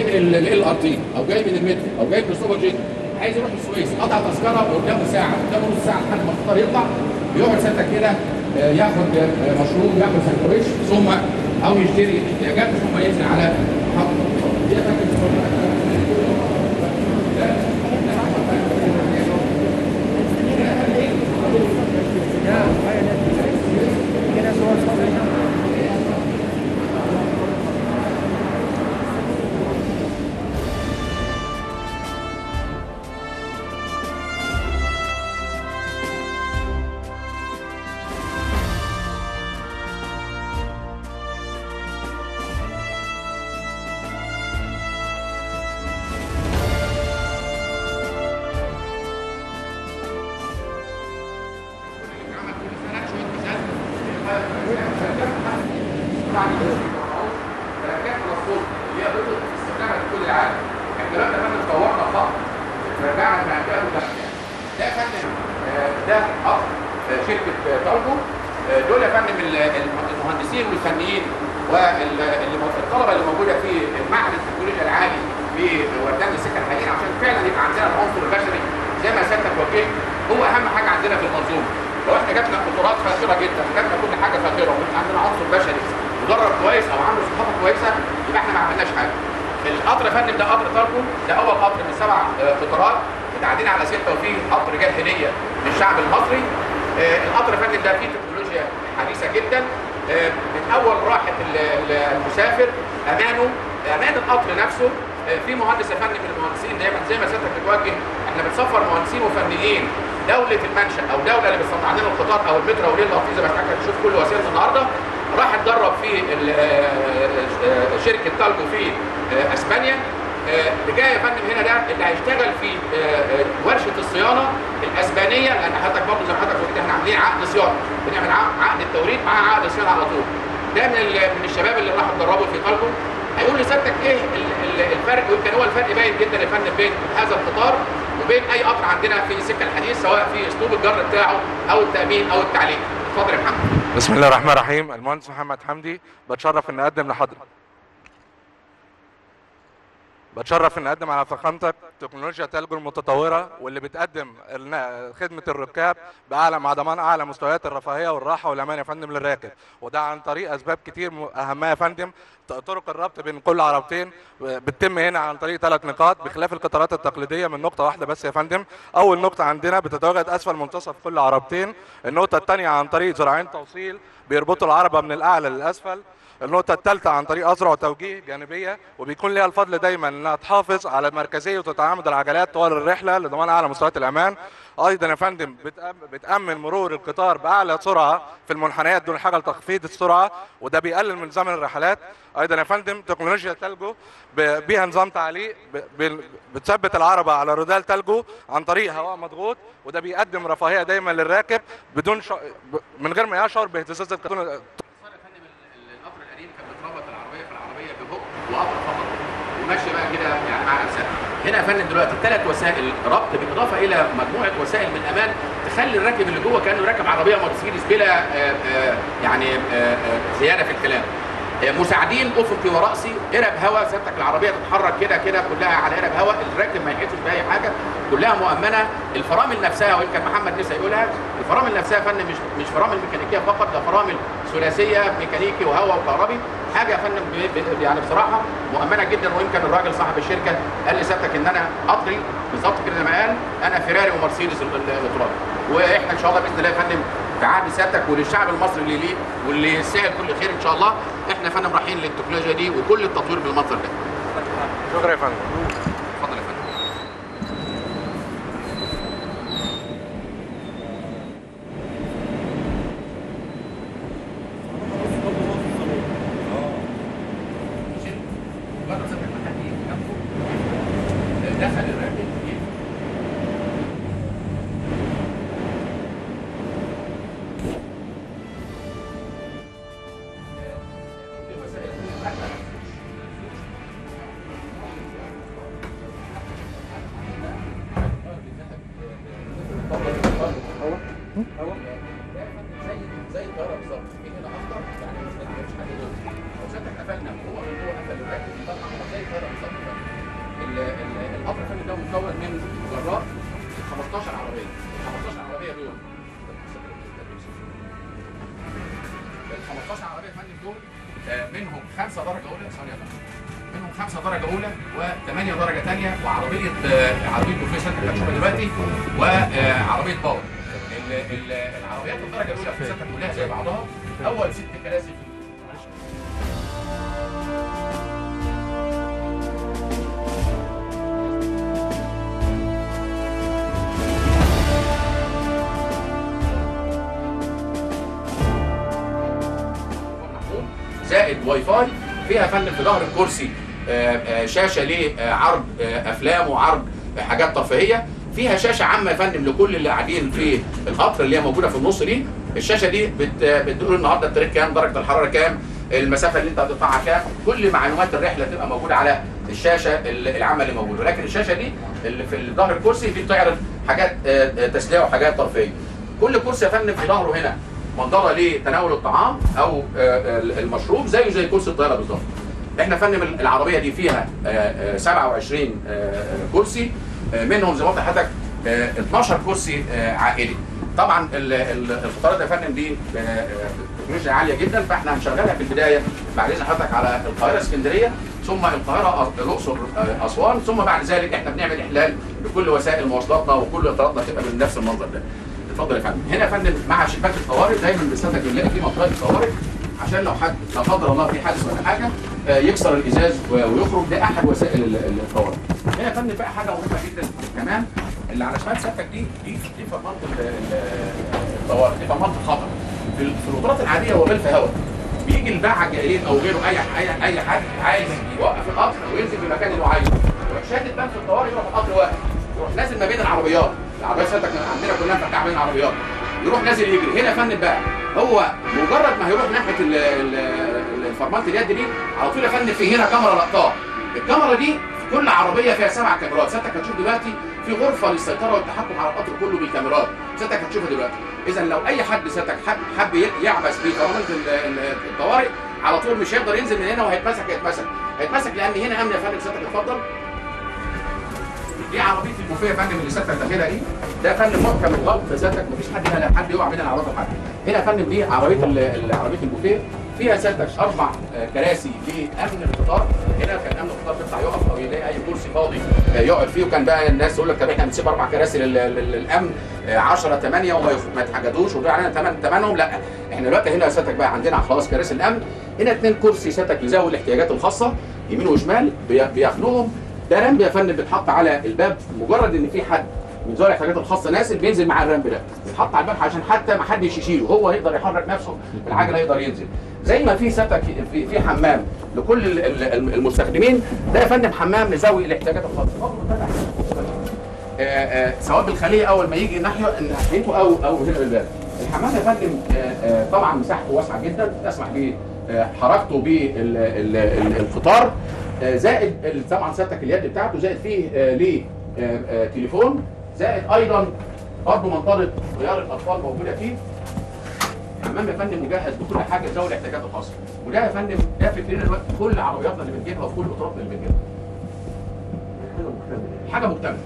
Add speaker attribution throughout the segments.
Speaker 1: من ال ار تي او جاي من المترو او جاي من السوبر جيت عايز يروح السويس قطع تذكره قدامه ساعه قدامه نص ساعه لحد ما القطار يطلع يقعد ساعتها كده آه، ياخد آه، مشروب ياخد سندوتش ثم او يشتري احتياجاته ثم ينزل على محطه القطار. دي يا فندم عمل كل سنه شويه ميزان ركبنا الصوت اللي هي ضد استخدامها في كل العالم احنا دلوقتي يا فندم طورنا خط رجعنا المنطقه المتحده ده يا فندم آه، ده قطر آه، شركه آه، تارجو آه، دول يا فندم ال- الم- المهندسين والفنيين والطلبه اللي موجوده في معهد التكنولوجيا العالي في وردان السكه الحديد عشان فعلا يبقى عندنا العنصر البشري زي ما سيادتك وجهت هو اهم حاجه عندنا في المنظومه لو احنا جبنا قطارات فاخره جدا جبنا كل حاجه فاخره ويبقى عندنا عنصر بشري مدرب كويس او عنده ثقافه كويسه يبقى احنا ما عملناش حاجه القطر يا فندم ده قطر تاركو ده اول قطر من سبع آه، قطارات متعدين على سته وفيه قطر جاب هديه للشعب المصري آه، القطر يا فندم ده فيه تكنولوجيا حديثه جدا آه، من اول راحه ال- ال- المسافر امانه امان القطر نفسه آه، في مهندس يا فندم من المهندسين دايما زي ما سيادتك بتوجه احنا بنسفر مهندسين وفنيين دوله المنشا او دوله اللي بتصنع لنا القطار او المترو او ليل زي ما حضرتك هتشوف كل وسيله النهارده راح اتدرب في ال- آه، آه، شركه تالجو في آه، اسبانيا آه، اللي جاي يا فندم هنا ده اللي هيشتغل في آه، آه، ورشه الصيانه الاسبانيه لان حضرتك برضه زي ما حضرتك قلت احنا عاملين عقد صيانه بنعمل عق- عقد التوريد مع عقد صيانه على طول ده من ال- من الشباب اللي راحوا اتدربوا في تالجو هيقول لسيادتك ايه ال- ال- الفرق ويمكن هو الفرق باين جدا يا فندم بين هذا القطار وبين اي قطر عندنا في السكه الحديث سواء في اسلوب الجر بتاعه او التامين او التعليم اتفضل يا محمد
Speaker 2: بسم الله الرحمن الرحيم المهندس محمد حمدي بتشرف ان اقدم لحضرتك بتشرف ان اقدم على فخامتك تكنولوجيا تلجو المتطوره واللي بتقدم النا- خدمه الركاب باعلى مع ضمان اعلى مستويات الرفاهيه والراحه والامان يا فندم للراكب وده عن طريق اسباب كتير م- اهمها يا فندم ط- طرق الربط بين كل عربتين بتتم هنا عن طريق ثلاث نقاط بخلاف القطارات التقليديه من نقطه واحده بس يا فندم اول نقطه عندنا بتتواجد اسفل منتصف كل عربتين النقطه الثانيه عن طريق ذراعين توصيل بيربطوا العربه من الاعلى للاسفل النقطة الثالثة عن طريق أذرع توجيه جانبية وبيكون ليها الفضل دايما إنها تحافظ على مركزية وتتعامد العجلات طوال الرحلة لضمان أعلى مستويات الأمان. أيضا يا فندم بتأم- بتأمن مرور القطار بأعلى سرعة في المنحنيات دون حاجة لتخفيض السرعة وده بيقلل من زمن الرحلات. أيضا يا فندم تكنولوجيا تلجو ب- بيها نظام تعليق ب- ب- بتثبت العربة على رودال تلجو عن طريق هواء مضغوط وده بيقدم رفاهية دايما للراكب بدون ش... ب- من غير ما يشعر باهتزاز القطار
Speaker 1: صار يا فندم ال- ال- القطر القديم كان بتربط العربيه في العربيه بهوك وقطر فقط وماشيه بقى كده يعني مع نفسها هنا يا فندم دلوقتي ثلاث وسائل ربط بالاضافه الى مجموعه وسائل من الامان تخلي الراكب اللي جوه كانه راكب عربيه مرسيدس بلا آه، آه، يعني آه، آه، زياده في الكلام آه، مساعدين افقي وراسي قرب هواء سيادتك العربيه تتحرك كده كده كلها على قرب هواء الراكب ما يحسش باي حاجه كلها مؤمنه الفرامل نفسها ويمكن محمد لسه يقولها الفرامل نفسها يا فندم مش مش فرامل ميكانيكيه فقط ده فرامل ثلاثيه ميكانيكي وهواء وكهربي حاجه يا فندم ب- ب- يعني بصراحه مؤمنه جدا ويمكن الراجل صاحب الشركه قال لي سيادتك ان انا قطري بالظبط كده زي ما قال انا فيراري ومرسيدس ال- ال- التراب واحنا ان شاء الله باذن الله يا فندم في عهد سيادتك وللشعب المصري اللي ليه واللي يستاهل كل خير ان شاء الله احنا يا فندم رايحين للتكنولوجيا دي وكل التطوير بالمنظر ده
Speaker 2: شكرا يا فندم
Speaker 1: اتفضل يا فندم دخل الراكب زي زي الطياره بالظبط في هنا اخضر يعني مش مش حاجه جوه لو سيادتك قفلنا هو من جوه قفل الراكب يبقى احمر زي الطياره بالظبط ال- ال- القطر الفني ده مكون من ذرات 15 عربيه ال 15 عربيه دول ال 15 عربيه فني دول آه، منهم خمسه درجه اولى ثانيه يا فندم منهم خمسه درجه اولى وثمانيه درجه ثانيه وعربيه آه، عربيه بروفيسور اللي هتشوفها دلوقتي وعربيه باور ال- ال- العربيات الدرجه الاولى في السكه كلها زي بعضها اول ست كراسي معلش. زائد واي فاي فيها فن في ظهر الكرسي آه، آه، شاشه لعرض آه، افلام وعرض آه، حاجات ترفيهيه فيها شاشه عامه يا فندم لكل اللي قاعدين في القطر اللي هي موجوده في النص دي الشاشه دي بت بتقول النهارده الطريق كام درجه الحراره كام المسافه اللي انت هتقطعها كام كل معلومات الرحله تبقى موجوده على الشاشه ال- العامه اللي موجوده ولكن الشاشه دي اللي في ظهر الكرسي دي بتعرض حاجات آه، آه، تسليه وحاجات ترفيهيه كل كرسي يا فندم في ظهره هنا منظره لتناول الطعام او آه، المشروب زيه زي كرسي الطياره بالظبط احنا فندم العربيه دي فيها آه، آه، 27 آه، كرسي آه، منهم زي ما قلت لحضرتك آه، 12 كرسي آه، عائلي طبعا ال- ال- الفطارات يا فندم دي آه، آه، تكنولوجيا عاليه جدا فاحنا هنشغلها في البدايه بعد اذن حضرتك على القاهره اسكندريه ثم القاهره أ- الاقصر آه، اسوان ثم بعد ذلك احنا بنعمل احلال لكل وسائل مواصلاتنا وكل اطاراتنا تبقى من نفس المنظر ده اتفضل يا فندم هنا يا فندم مع شباك الطوارئ دايما بنستخدم بنلاقي في منطقه الطوارئ عشان لو حد لا قدر الله في حادث ولا حاجه آه، يكسر الازاز و- ويخرج ده احد وسائل ال- ال- الطوارئ. هنا يا فندم بقى حاجه مهمه جدا كمان اللي على شمال سيادتك دي دي دي فرمانه ال- ال- الطوارئ دي فرمانه الخطر. في ال- في القطارات العاديه هو غلف هواء بيجي الباعة الجائلين او غيره اي اي اي حد عايز يوقف القطر وينزل في المكان اللي هو عايزه يروح شادد باب في الطوارئ يروح القطر واقف يروح نازل ما بين العربيات العربيات سيادتك عندنا كلها مفتحه بين العربيات يروح نازل يجري هنا يا فندم بقى هو مجرد ما هيروح ناحيه ال- ال- ال- الفرمانه اليد دي على طول يا فندم في هنا كاميرا لقطاه الكاميرا دي في كل عربيه فيها سبع كاميرات سيادتك هتشوف دلوقتي في غرفه للسيطره والتحكم على القطر كله بالكاميرات سيادتك هتشوفها دلوقتي اذا لو اي حد سيادتك حب حب ي- يعبث في فرمانه ال- ال- الطوارئ على طول مش هيقدر ينزل من هنا وهيتمسك هيتمسك هيتمسك لان هنا امن يا فندم سيادتك اتفضل دي عربيه البوفيه يا فندم اللي سيادتك داخلها دي ده يا فندم محكم الغلط سيادتك مفيش حد هنا حد يقع بين العربيات وحد هنا يا فندم دي عربيه ال- ال- عربيه البوفيه فيها سيادتك اربع آه، كراسي لامن القطار هنا كان امن القطار بيطلع يقف او يلاقي اي كرسي فاضي آه، يقعد فيه وكان بقى الناس تقول لك طب احنا بنسيب اربع كراسي لل- لل- للامن 10 8 وما يخ- ما يتحجدوش وده علينا ثمن ثمنهم لا احنا دلوقتي هنا سيادتك بقى عندنا خلاص كراسي الامن هنا اثنين كرسي سيادتك لذوي الاحتياجات الخاصه يمين وشمال بي- بياخدوهم ده رمب يا فندم بيتحط على الباب مجرد ان في حد من ذوي الاحتياجات الخاصه نازل بينزل مع الرمب ده بيتحط على الباب عشان حتى ما حدش يشيله هو يقدر يحرك نفسه بالعجله يقدر ينزل زي ما في سيادتك في في حمام لكل ال- ال- المستخدمين ده يا فندم حمام لذوي الاحتياجات الخاصه آه، آه، سواء بالخليه اول ما يجي ناحيه ناحيته او او هنا بالباب الحمام يا فندم آه، آه، طبعا مساحته واسعه جدا تسمح بحركته بالقطار آه، زائد ال- طبعا سيادتك اليد بتاعته زائد فيه آه، ليه آه، آه، تليفون زائد ايضا برضه منطقه غيار الاطفال موجوده فيه حمام يا فندم مجهز بكل حاجه ذوي الاحتياجات الخاصه وده يا فندم ده في كلنا دلوقتي كل عربياتنا اللي بنجيبها وفي كل قطاراتنا اللي بنجيبها حاجه مكتمله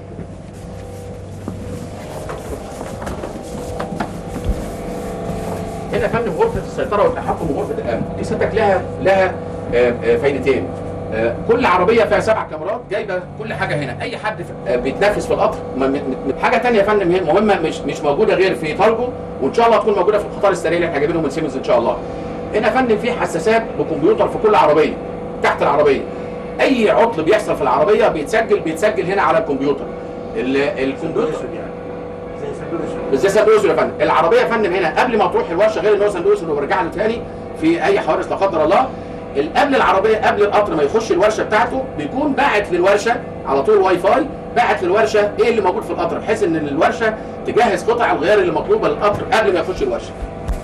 Speaker 1: هنا يا فندم غرفه السيطره والتحكم وغرفه الامن دي سيادتك لها لها آه، آه، فايدتين آه، كل عربيه فيها سبع كاميرات جايبه كل حاجه هنا اي حد في- آه، بيتنافس في القطر م- م- م- حاجه تانية يا فندم هي مهمه مش مش موجوده غير في تارجو وان شاء الله تكون موجوده في القطار السريع اللي احنا جايبينه من سيمنز ان شاء الله هنا يا فندم في حساسات بكمبيوتر في كل عربيه تحت العربيه اي عطل بيحصل في العربيه بيتسجل بيتسجل هنا على الكمبيوتر ال- الكمبيوتر زي سندوتش يا فندم العربيه يا فندم هنا قبل ما تروح الورشه غير ان هو سندوتش انه بيرجع له تاني في اي حوادث لا قدر الله ال- قبل العربيه قبل القطر ما يخش الورشه بتاعته بيكون باعت للورشه على طول واي فاي باعت للورشه ايه اللي موجود في القطر بحيث ان الورشه تجهز قطع الغيار اللي مطلوبه للقطر قبل ما يخش الورشه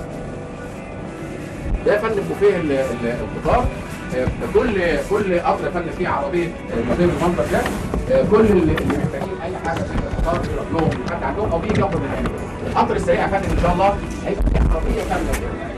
Speaker 1: ده يا فندم بوفيه ال- ال- القطار آه، كل كل قطر يا فندم فيه عربيه آه، بوفيه بالمنظر ده آه، كل اللي اللي محتاجين اي حاجه في القطار يروح لهم لحد عندهم او بيجي ياخد من عندهم القطر السريع يا فندم ان شاء الله هيبقى في عربيه كامله كده.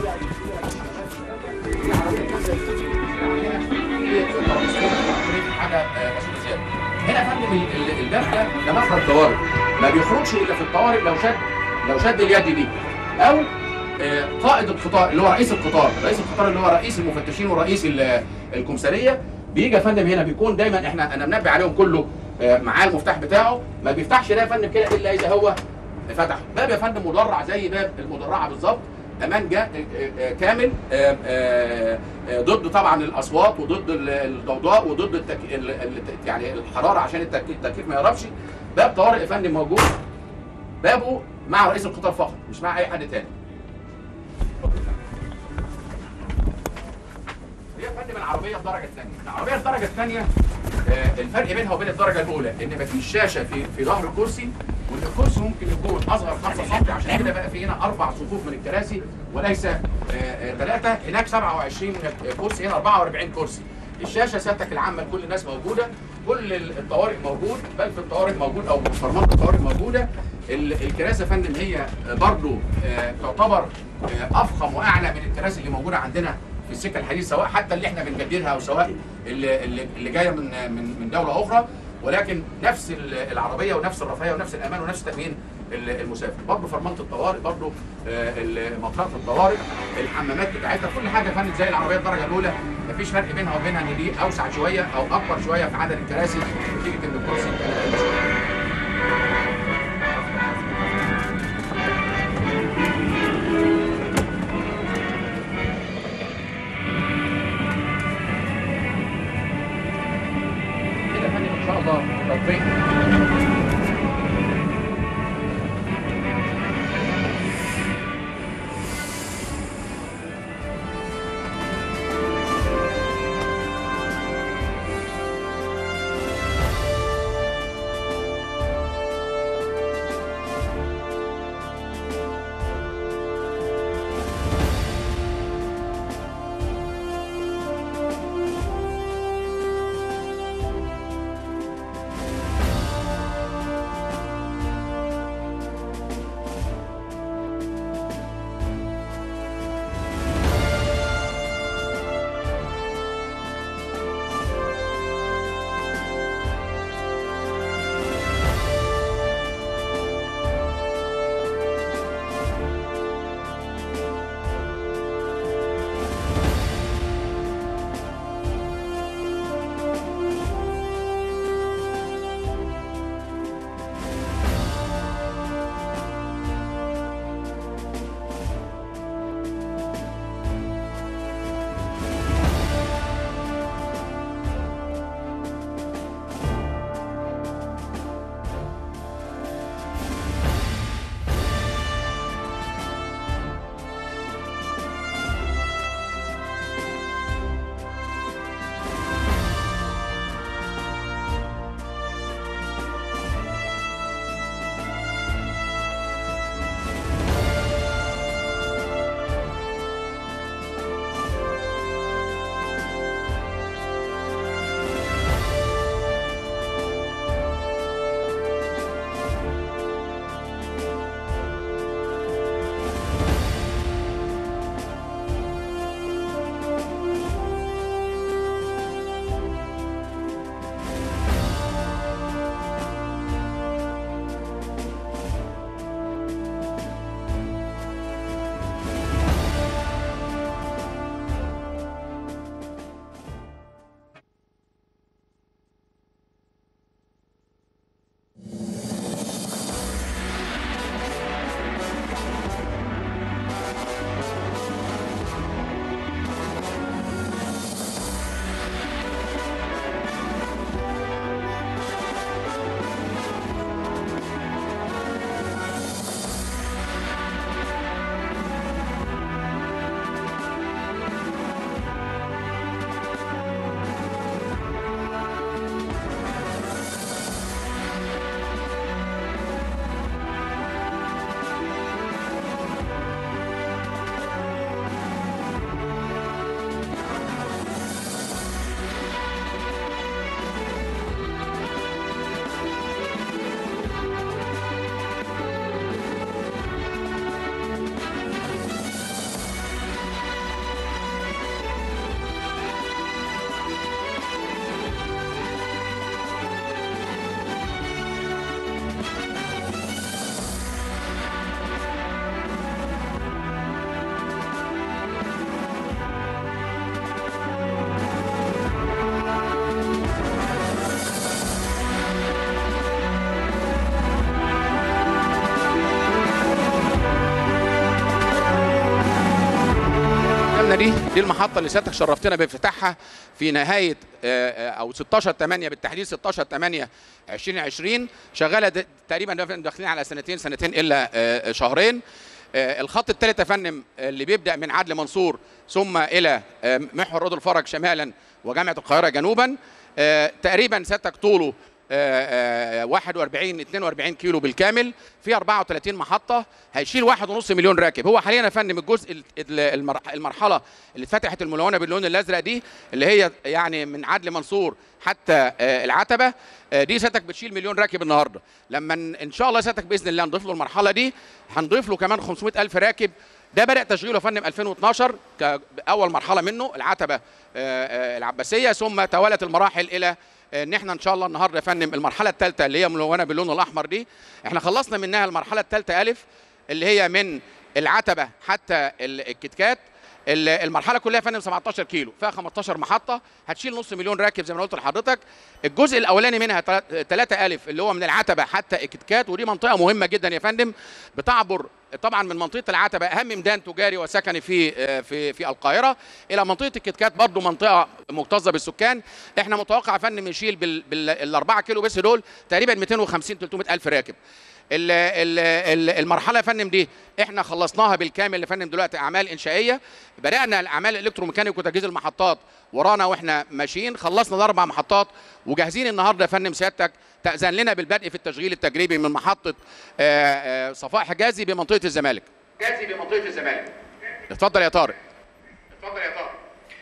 Speaker 1: في عربيه كامله في حاجه آه، بسيطه زياده هنا يا فندم ال- ال- الباب ده ده مخرج طوارئ ما بيخرجش الا في الطوارئ لو شد لو شد اليد دي او آه، قائد القطار اللي هو رئيس القطار رئيس القطار اللي هو رئيس المفتشين ورئيس ال- الكمثريه بيجي يا فندم هنا بيكون دايما احنا انا منبه عليهم كله آه، معاه المفتاح بتاعه ما بيفتحش ده يا فندم كده الا اذا هو فتح باب يا فندم مدرع زي باب المدرعه بالظبط امان جا آه، آه، كامل آه، آه، آه، ضد طبعا الاصوات وضد ال- الضوضاء وضد التك... ال- ال- يعني الحراره عشان التك- التكييف ما يهربش باب طوارئ يا فندم موجود بابه مع رئيس القطار فقط مش مع اي حد تاني هي يا فندم العربيه الدرجه الثانيه العربيه الدرجه الثانيه آه، الفرق بينها وبين الدرجه الاولى ان مفيش شاشه في في ظهر الكرسي وان الكرسي ممكن يكون اصغر 5 سم عشان كده بقى في هنا اربع صفوف من الكراسي وليس ثلاثه هناك 27 كرسي هنا 44 كرسي الشاشه سيادتك العامه لكل الناس موجوده كل ال- الطوارئ موجود بل في الطوارئ موجود او فرمات الطوارئ موجوده ال- الكراسي يا فندم هي برضو آه، تعتبر آه، افخم واعلى من الكراسي اللي موجوده عندنا في السكه الحديث سواء حتى اللي احنا بنجددها او سواء اللي, اللي اللي جايه من من من دوله اخرى ولكن نفس ال- العربيه ونفس الرفاهيه ونفس الامان ونفس تامين ال- المسافر برضه فرمانه الطوارئ برضه مطرات الطوارئ الحمامات بتاعتها كل حاجه يا فندم زي العربيه الدرجه الاولى مفيش فرق بينها وبينها ان دي اوسع شويه او اكبر شويه في عدد الكراسي نتيجه ان الكرسي أقل شوية. كده يا فندم ان شاء الله تطبيق قدامنا دي دي المحطه اللي سيادتك شرفتنا بافتتاحها في نهايه آه، آه، او 16 8 بالتحديد 16 8 2020 شغاله د- تقريبا داخلين على سنتين سنتين الا آه، شهرين آه، الخط الثالث يا فندم اللي بيبدا من عدل منصور ثم الى آه، محور رود الفرج شمالا وجامعه القاهره جنوبا آه، تقريبا سيادتك طوله آه، آه، 41 42 كيلو بالكامل في 34 محطه هيشيل 1.5 مليون راكب هو حاليا يا فندم الجزء ال- ال- المرح- المرحله اللي اتفتحت الملونه باللون الازرق دي اللي هي يعني من عدل منصور حتى آه، العتبه آه، دي سيادتك بتشيل مليون راكب النهارده لما ن- ان شاء الله سيادتك باذن الله نضيف له المرحله دي هنضيف له كمان 500 الف راكب ده بدا تشغيله يا فندم 2012 كاول مرحله منه العتبه آه، آه، العباسيه ثم توالت المراحل الى ان احنا ان شاء الله النهارده يا فندم المرحله الثالثه اللي هي ملونه باللون الاحمر دي احنا خلصنا منها المرحله الثالثه الف اللي هي من العتبه حتى ال- الكتكات ال- المرحله كلها يا فندم 17 كيلو فيها 15 محطه هتشيل نص مليون راكب زي ما أنا قلت لحضرتك الجزء الاولاني منها 3 الف اللي هو من العتبه حتى الكتكات ودي منطقه مهمه جدا يا فندم بتعبر طبعا من منطقه العتبه اهم ميدان تجاري وسكني في آه، في في القاهره الى منطقه الكتكات برضو منطقه مكتظه بالسكان احنا متوقع يا فندم يشيل بال بالاربعه كيلو بس دول تقريبا 250 300 الف راكب ال- ال- ال- المرحله يا فندم دي احنا خلصناها بالكامل يا فندم دلوقتي اعمال انشائيه بدانا الاعمال الالكتروميكانيك وتجهيز المحطات ورانا واحنا ماشيين خلصنا الاربع محطات وجاهزين النهارده يا فندم سيادتك تاذن لنا بالبدء في التشغيل التجريبي من محطه آه، آه، صفاء حجازي بمنطقه الزمالك حجازي بمنطقه الزمالك اتفضل يا طارق اتفضل يا طارق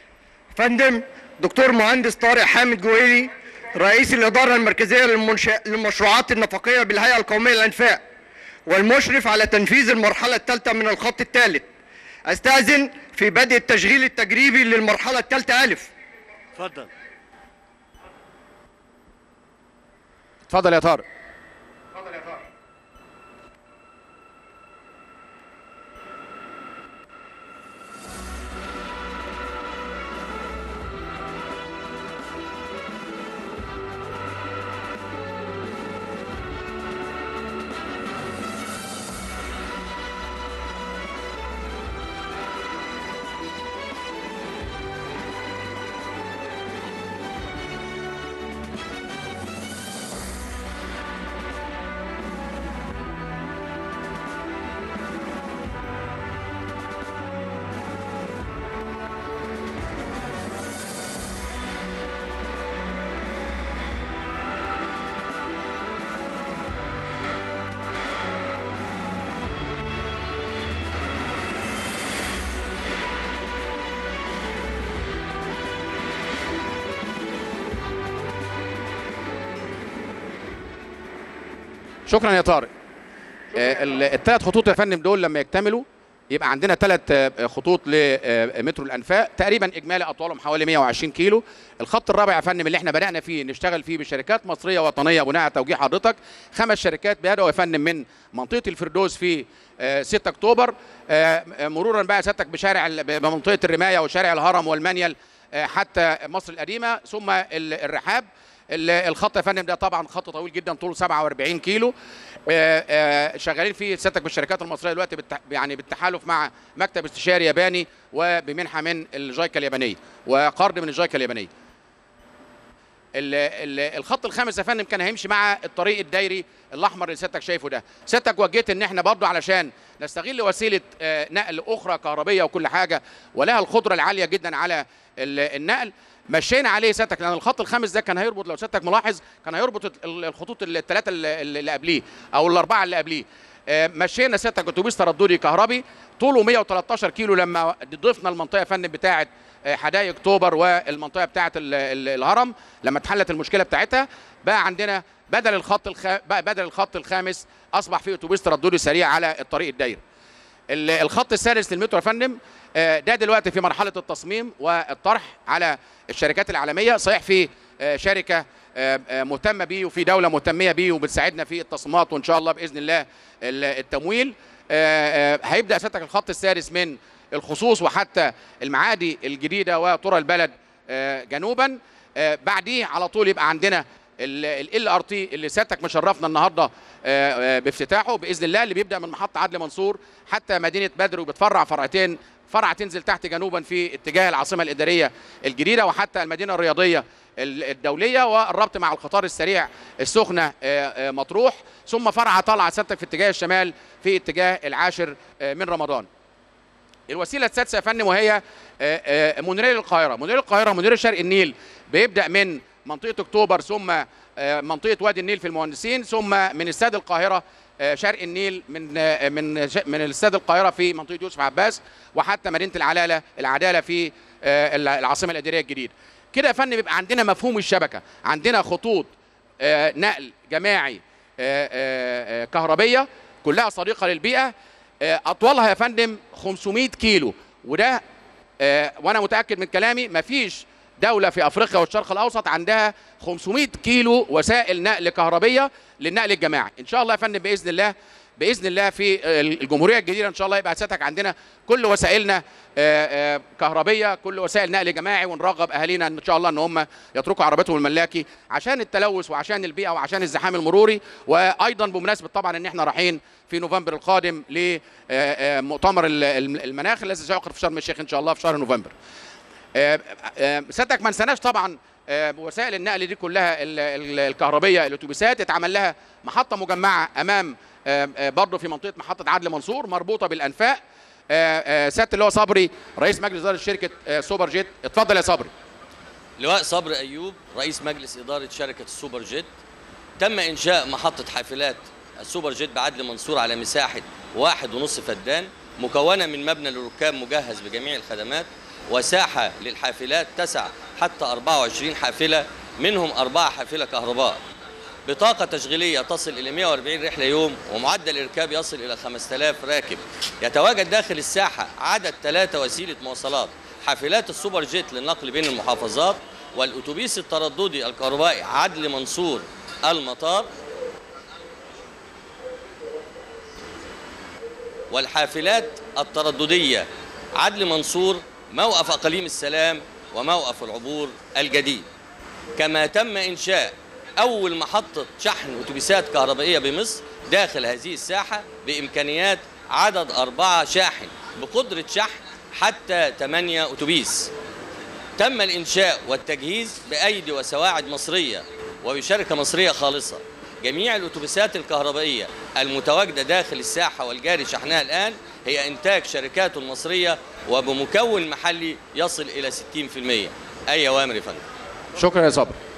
Speaker 3: فندم دكتور مهندس طارق حامد جويلي رئيس الإدارة المركزية للمنشأ... للمشروعات النفقية بالهيئة القومية للأنفاق والمشرف على تنفيذ المرحلة الثالثة من الخط الثالث أستأذن في بدء التشغيل التجريبي للمرحلة الثالثة ألف
Speaker 4: اتفضل
Speaker 1: اتفضل يا طارق شكرا يا طارق الثلاث خطوط يا فندم دول لما يكتملوا يبقى عندنا ثلاث خطوط لمترو الانفاق تقريبا اجمالي اطوالهم حوالي 120 كيلو الخط الرابع يا فندم اللي احنا بدانا فيه نشتغل فيه بشركات مصريه وطنيه بناء على توجيه حضرتك خمس شركات بداوا يا فندم من منطقه الفردوس في آه، 6 اكتوبر آه، مرورا بقى سيادتك بشارع ال- بمنطقه الرمايه وشارع الهرم والمنيل آه، حتى مصر القديمه ثم ال- الرحاب ال- الخط يا فندم ده طبعا خط طويل جدا طوله 47 كيلو آه، آه، شغالين فيه سيادتك بالشركات المصريه دلوقتي بالت... يعني بالتحالف مع مكتب استشاري ياباني وبمنحه من الجايكا اليابانيه وقرض من الجايكا اليابانيه ال- ال- الخط الخامس يا فندم كان هيمشي مع الطريق الدايري الاحمر اللي سيادتك شايفه ده سيادتك وجهت ان احنا برضو علشان نستغل وسيله آه، نقل اخرى كهربيه وكل حاجه ولها القدره العاليه جدا على ال- النقل مشينا عليه سيادتك لان الخط الخامس ده كان هيربط لو سيادتك ملاحظ كان هيربط ال- الخطوط الثلاثه اللي اللي قبليه او الاربعه اللي قبليه آه، مشينا سيادتك اتوبيس ترددي كهربي طوله 113 كيلو لما ضفنا المنطقه يا فندم بتاعه آه، حدائق اكتوبر والمنطقه بتاعه ال- ال- الهرم لما اتحلت المشكله بتاعتها بقى عندنا بدل الخط الخ... بقى بدل الخط الخامس اصبح فيه اتوبيس ترددي سريع على الطريق الدايري ال- الخط السادس للمترو يا فندم آه، ده دلوقتي في مرحله التصميم والطرح على الشركات العالميه صحيح في آه، شركه آه، آه، مهتمه بيه وفي دوله مهتميه بيه وبتساعدنا في التصميمات وان شاء الله باذن الله ال- التمويل آه، آه، هيبدا سيادتك الخط السادس من الخصوص وحتى المعادي الجديده وطرق البلد آه، جنوبا آه، بعديه على طول يبقى عندنا ال ار تي اللي سيادتك مشرفنا النهارده آه، آه، بافتتاحه باذن الله اللي بيبدا من محطه عدلي منصور حتى مدينه بدر وبتفرع فرعتين فرع تنزل تحت جنوبا في اتجاه العاصمه الاداريه الجديده وحتى المدينه الرياضيه ال- الدوليه والربط مع القطار السريع السخنه آه، آه، مطروح ثم فرع طلعه سيادتك في اتجاه الشمال في اتجاه العاشر آه، من رمضان الوسيله السادسه يا فندم وهي آه، آه، مونوريل القاهره مونوريل القاهره مونوريل شرق النيل بيبدا من منطقه اكتوبر ثم آه، منطقه وادي النيل في المهندسين ثم من استاد القاهره آه، شرق النيل من آه، من ش- من استاد القاهره في منطقه يوسف عباس وحتى مدينه العلاله العداله في آه، العاصمه الاداريه الجديده كده يا فندم بيبقى عندنا مفهوم الشبكه عندنا خطوط آه، نقل جماعي آه، آه، آه، كهربيه كلها صديقه للبيئه آه، اطولها يا فندم 500 كيلو وده آه، وانا متاكد من كلامي مفيش دوله في افريقيا والشرق الاوسط عندها 500 كيلو وسائل نقل كهربيه للنقل الجماعي ان شاء الله يا فندم باذن الله باذن الله في آه، الجمهوريه الجديده ان شاء الله يبقى سيادتك عندنا كل وسائلنا آه، آه، كهربيه كل وسائل نقل جماعي ونرغب اهالينا ان شاء الله ان هم يتركوا عربيتهم الملاكي عشان التلوث وعشان البيئه وعشان الزحام المروري وايضا بمناسبه طبعا ان احنا رايحين في نوفمبر القادم لمؤتمر المناخ الذي سيعقد في شرم الشيخ ان شاء الله في شهر نوفمبر آه، آه، سيادتك ما نسيناش طبعا آه، وسائل النقل دي كلها ال- ال- الكهربيه الاتوبيسات اتعمل لها محطه مجمعه امام آه، آه، برضه في منطقه محطه عدلي منصور مربوطه بالانفاق آه، آه، سياده اللي هو صبري رئيس مجلس اداره شركه آه، سوبر جيت اتفضل يا صبري
Speaker 4: لواء صبر أيوب رئيس مجلس إدارة شركة السوبر جيت تم إنشاء محطة حافلات السوبر جيت بعدل منصور على مساحة واحد ونص فدان مكونة من مبنى للركاب مجهز بجميع الخدمات وساحة للحافلات تسع حتى 24 حافلة منهم أربعة حافلة كهرباء بطاقة تشغيلية تصل إلى 140 رحلة يوم ومعدل الإركاب يصل إلى 5000 راكب يتواجد داخل الساحة عدد ثلاثة وسيلة مواصلات حافلات السوبر جيت للنقل بين المحافظات والأتوبيس الترددي الكهربائي عدل منصور المطار والحافلات الترددية عدل منصور موقف أقاليم السلام وموقف العبور الجديد كما تم إنشاء أول محطة شحن أتوبيسات كهربائية بمصر داخل هذه الساحة بإمكانيات عدد أربعة شاحن بقدرة شحن حتى 8 أتوبيس تم الإنشاء والتجهيز بأيدي وسواعد مصرية وبشركة مصرية خالصة جميع الأتوبيسات الكهربائية المتواجدة داخل الساحة والجاري شحنها الآن هي إنتاج شركات مصرية وبمكون محلي يصل إلى 60% أي أوامر يا فندم
Speaker 1: شكرا يا صبري